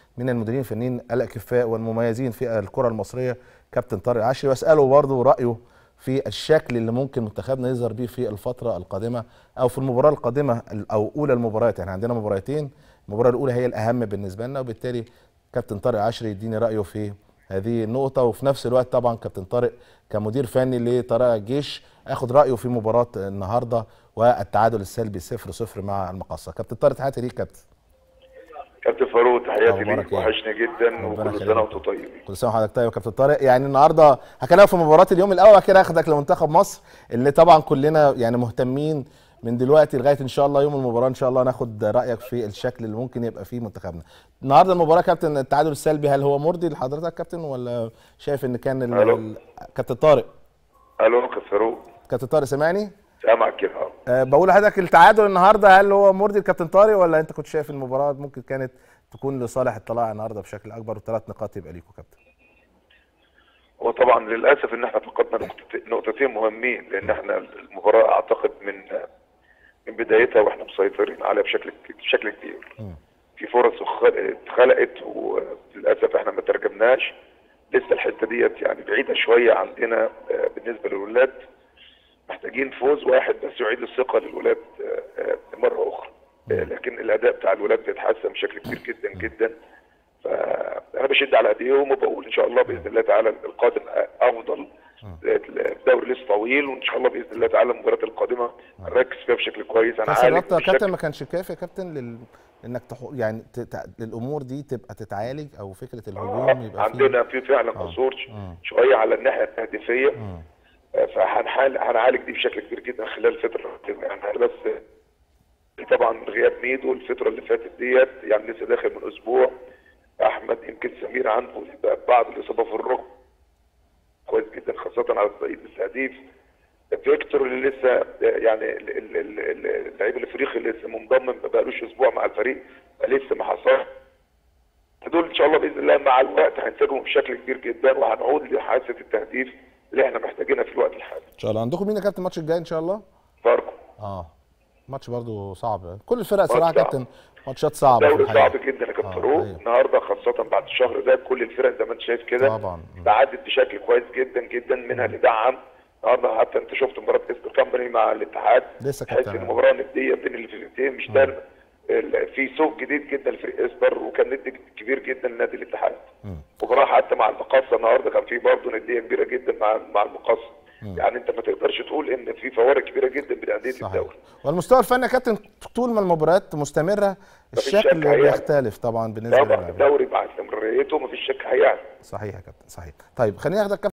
من المديرين الفنيين الاكفاء والمميزين في الكره المصريه كابتن طارق عشري واساله برضه رايه في الشكل اللي ممكن منتخبنا يظهر بيه في الفتره القادمه او في المباراه القادمه او اولى المباريات يعني عندنا مباراتين المباراه الاولى هي الاهم بالنسبه لنا وبالتالي كابتن طارق عشري يديني رايه في هذه النقطة وفي نفس الوقت طبعا كابتن طارق كمدير فني لطريقة الجيش اخد رأيه في مباراة النهاردة والتعادل السلبي 0 0 مع المقصة كابتن طارق تحياتي ليك كابتن كابتن فاروق تحياتي أخبارك ليك إيه؟ وحشني جدا ربنا وكل يخليك. سنه وانتم طيبين كل سنه وحضرتك طيب يا كابتن طارق يعني النهارده هكلمك في مباراه اليوم الاول بعد كده هاخدك لمنتخب مصر اللي طبعا كلنا يعني مهتمين من دلوقتي لغايه ان شاء الله يوم المباراه ان شاء الله ناخد رايك في الشكل اللي ممكن يبقى فيه منتخبنا. النهارده المباراه كابتن التعادل السلبي هل هو مرضي لحضرتك كابتن ولا شايف ان كان ال- ألو. ال- كابتن طارق الو كابتن فاروق كابتن طارق سامعني؟ سامعك كده أهو. أه بقول لحضرتك التعادل النهارده هل هو مرضي لكابتن طارق ولا انت كنت شايف المباراه ممكن كانت تكون لصالح الطلائع النهارده بشكل اكبر وثلاث نقاط يبقى ليكوا كابتن؟ هو طبعا للاسف ان احنا فقدنا نقطتين- نقطتين مهمين لان احنا المباراه اعتقد من من بدايتها واحنا مسيطرين عليها بشكل بشكل كبير مم. في فرص اخ- اتخلقت وللاسف احنا ما ترجمناش لسه الحته ديت يعني بعيده شويه عندنا آه، بالنسبه للولاد محتاجين فوز واحد بس يعيد الثقه للولاد آه، آه، مره اخرى آه، لكن الاداء بتاع الولاد بيتحسن بشكل كبير جدا جدا فانا بشد على ايديهم وبقول ان شاء الله باذن الله تعالى القادم افضل الدوري لسه طويل وان شاء الله باذن الله تعالى المباريات القادمه نركز فيها بشكل كويس انا كاس عارف الرابطه يا بشكل- كابتن ما كانش كافي يا كابتن لل... انك تحو... يعني ت... ت... الامور دي تبقى تتعالج او فكره الهجوم يبقى عندنا في فعلا آه. قصور مم. شويه على الناحيه التهديفيه مم. آه، فهنحال هنعالج دي بشكل كبير جدا خلال الفتره القادمه يعني أنا بس طبعا غياب ميدو الفتره اللي فاتت ديت يعني لسه داخل من اسبوع احمد يمكن سمير عنده بعض الاصابه في الركبه كويس جدا خاصه على صعيد التهديف فيكتور اللي لسه يعني ال- ال- ال- ال- اللعيب الافريقي اللي لسه منضم ما بقالوش اسبوع مع الفريق لسه ما حصلش دول ان شاء الله باذن الله مع الوقت هنسيبهم بشكل كبير جدا وهنعود لحاسه التهديف اللي احنا محتاجينها في الوقت الحالي ان شاء الله عندكم مين يا كابتن الماتش الجاي ان شاء الله فاركو اه ماتش برضو صعب كل الفرق صراحه يا صعب. كابتن ماتشات صعبه في دوري الحقيقه صعب جدا يا كابتن آه، فاروق أيوة. النهارده خاصه بعد الشهر ده كل الفرق زي ما انت شايف كده طبعا مم. تعدت بشكل كويس جدا جدا منها اللي دعم النهارده حتى انت شفت مباراه اسكو كامباني مع الاتحاد لسه تحس كابتن ان مباراه نديه بين الفرقتين مش دايما ال- في سوق جديد جدا لفريق اسبر وكان ند كبير جدا لنادي الاتحاد مم. مباراه حتى مع المقاصه النهارده كان في برضه نديه كبيره جدا مع مع المقاصه يعني انت ما تقدرش تقول ان في فوارق كبيره جدا بين انديه صحيح الدوري والمستوى الفني يا كابتن طول ما المباريات مستمره مفيش الشكل شك هيعلى. بيختلف طبعا بالنسبه طبعا للاعبين الدوري مع استمراريته مفيش شك هيعلى صحيح يا كابتن صحيح طيب خليني اخدك